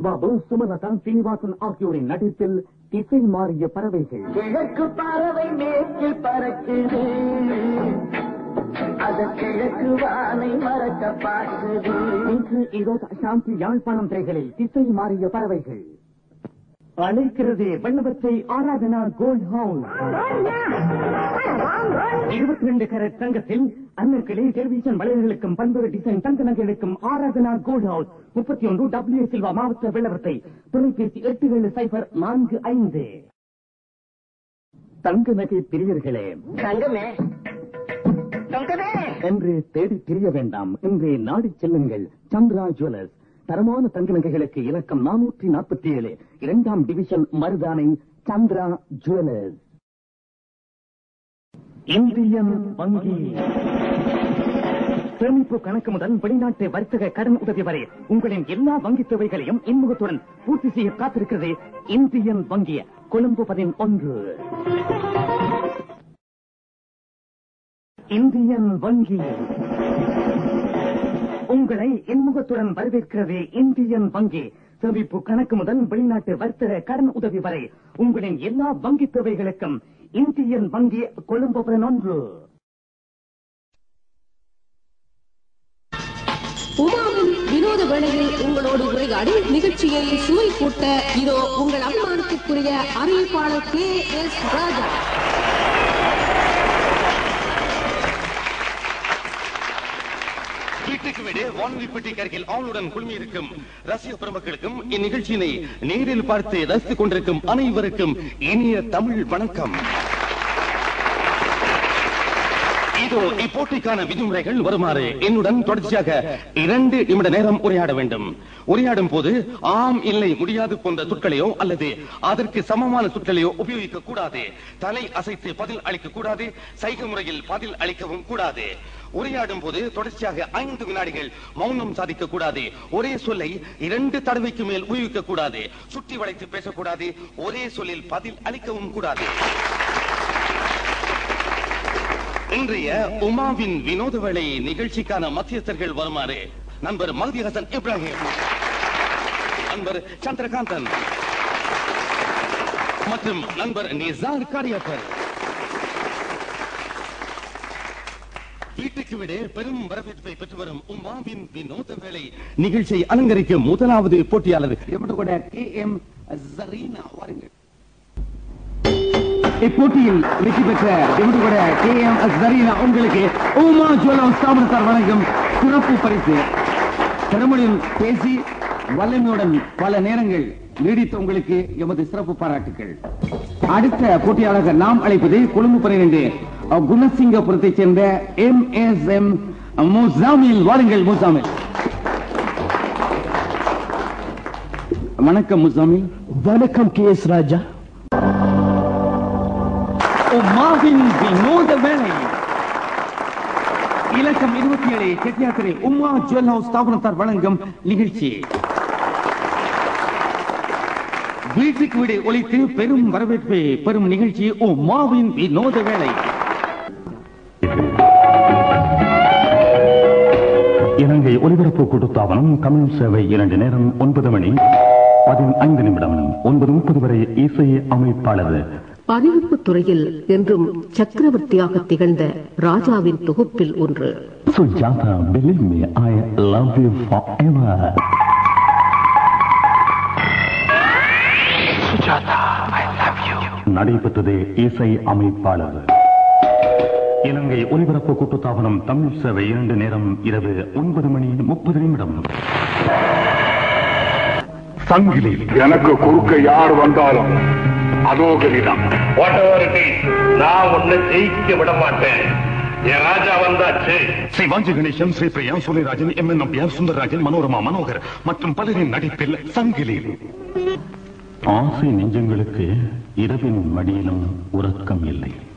பாபு சுமலதா சீனிவாசன் ஆகியோரின் நடிப்பில் திசை மாறிய பறவைகள் கிழக்கு பறவை மேற்கில் பறக்குது அது கிழக்கு வானை மறக்க பார்க்குது இன்று ஈரோடு சாந்தி யாழ்ப்பாணம் திரைகளில் திசை மாறிய பறவைகள் அழைக்கிறதே வல்லவத்தை ஆராதனா கோல்ட் ஹவுஸ் இருபத்தி ரெண்டு கேரட் தங்கத்தில் அன்னக்கிளை டெலிவிஷன் வளையர்களுக்கும் பண்புறு டிசைன் தங்க நகைகளுக்கும் ஆராதனா கோல்ட் ஹவுஸ் முப்பத்தி ஒன்று டபிள்யூ சில்வா மாவட்ட வெள்ளவத்தை தொலைபேசி எட்டு ஏழு சைபர் நான்கு ஐந்து தங்க நகை பிரியர்களே தங்கமே தங்கமே என்று தேடி திரிய வேண்டாம் இன்றே நாடிச் செல்லுங்கள் சந்திரா ஜுவல்லர்ஸ் தரமான தங்க நகைகளுக்கு இலக்கம் நானூற்றி நாற்பத்தி ஏழு இரண்டாம் division Maradana Chandra jewellers Indian வங்கி சேமிப்பு கணக்கு முதல் வெளிநாட்டு வர்த்தக கடன் உதவி வரை உங்களின் எல்லா வங்கி தேவைகளையும் இன்முகத்துடன் பூர்த்தி செய்ய காத்திருக்கிறது இந்தியன் வங்கி கொழும்பு பதினொன்று இந்தியன் வங்கி உங்களை இன்முகத்துடன் வரவேற்கிறது இந்தியன் வங்கி சேமிப்பு கணக்கு முதல் வெளிநாட்டு வர்த்தக கடன் உதவி வரை உங்களின் எல்லா வங்கி தேவைகளுக்கும் இந்தியன் வங்கி கொழும்பு பதினொன்று உமாவின் வினோத வேளையில் உங்களோடு உரையாடி நிகழ்ச்சியை சுவை கூட்ட இதோ உங்கள் அபிமானத்திற்குரிய அறிவிப்பாளர் கே எஸ் ராஜா வீட்டுக்கு வீடு வானொலி பெட்டி கருகில் ஆளுடன் குழுமி இருக்கும் ரசிக பெருமக்களுக்கும் இந்நிகழ்ச்சியினை நேரில் பார்த்து ரசித்துக் கொண்டிருக்கும் அனைவருக்கும் இனிய தமிழ் வணக்கம் இதோ இப்போட்டிக்கான விதிமுறைகள் வருமாறு என்னுடன் தொடர்ச்சியாக இரண்டு நிமிட நேரம் உரையாட வேண்டும் உரையாடும் போது ஆம் இல்லை முடியாது போன்ற சொற்களையோ அல்லது அதற்கு சமமான சொற்களையோ உபயோகிக்க கூடாது தலை அசைத்து பதில் அளிக்க கூடாது சைகை முறையில் பதில் அளிக்கவும் கூடாது உரையாடும் போது தொடர்ச்சியாக ஐந்து வினாடிகள் மௌனம் சாதிக்க கூடாது ஒரே சொல்லை இரண்டு தடவைக்கு மேல் உபயோகிக்க கூடாது சுற்றி வளைத்து பேசக்கூடாது ஒரே சொல்லில் பதில் அளிக்கவும் கூடாது இன்றைய உமாவின் வினோத வேளை நிகழ்ச்சிக்கான மத்தியஸ்தர்கள் வருமாறு நண்பர் மஹதி ஹசன் இப்ராஹிம் நண்பர் சந்திரகாந்தன் மற்றும் நண்பர் நிசார் காரியப்பர் வீட்டுக்கு விட பெரும் வரவேற்பை பெற்று வரும் உமாவின் வினோத வேளை நிகழ்ச்சியை அலங்கரிக்கும் முதலாவது போட்டியாளர் எவ்வளவு கூட கே எம் ஜரீனா வாருங்கள் இப்போட்டியில் வெற்றி பெற்ற எவ்வளவு கே எம் ஜரீனா உங்களுக்கு உமா ஜுவலம் ஸ்தாபனத்தார் வழங்கும் சிறப்பு பரிசு திறமையுடன் பேசி வல்லமையுடன் பல நேரங்கள் நீடித்த உங்களுக்கு எமது சிறப்பு பாராட்டுகள் அடுத்த போட்டியாளர்கள் நாம் அழைப்பது கொழும்பு பன்னிரண்டு குணசிங்கபுரத்தைச் சேர்ந்த எம் எஸ் எம் முசாமில் வாருங்கள் முசாமில் வணக்கம் முசாமில் வணக்கம் கே எஸ் ராஜா உமாவின் வினோத வேலை இலக்கம் இருபத்தி ஏழு செட்டியாத்திரை உமா ஜுவல் ஹவுஸ் ஸ்தாபனத்தார் வழங்கும் நிகழ்ச்சி வீட்டுக்கு வீடு ஒழித்து பெரும் வரவேற்பை பெறும் நிகழ்ச்சி உமாவின் வினோத வேலை இலங்கை ஒலிபரப்பு கூட்டுத்தாபனம் தமிழ் சேவை இரண்டு நேரம் ஒன்பது மணி பதினைந்து நிமிடம் ஒன்பது முப்பது வரை இசை அமைப்பாளர் அறிவிப்பு துறையில் என்றும் சக்கரவர்த்தியாக திகழ்ந்த ராஜாவின் தொகுப்பில் ஒன்று Sujatha believe me I love you forever நடைபெற்றது இசை அமைப்பாளர் இலங்கை ஒலிபரப்பு கூட்டுத்தாபனம் தமிழ் சேவை இரண்டு நேரம் இரவு ஒன்பது மணி முப்பது நிமிடம் சங்கிலி எனக்கு குறுக்க யார் வந்தாலும் அதோ கதிதான் நான் உன்னை ஜெயிக்க விட மாட்டேன் என் ராஜா வந்தாச்சு ஸ்ரீ வாஞ்சி கணேசன் ஸ்ரீ பிரியா சுனிராஜன் எம் என் நம்பியார் சுந்தரராஜன் மனோரமா மனோகர் மற்றும் பலரின் நடிப்பில் சங்கிலி ஆசை நெஞ்சங்களுக்கு இரவின் மடியிலும் உறக்கம் இல்லை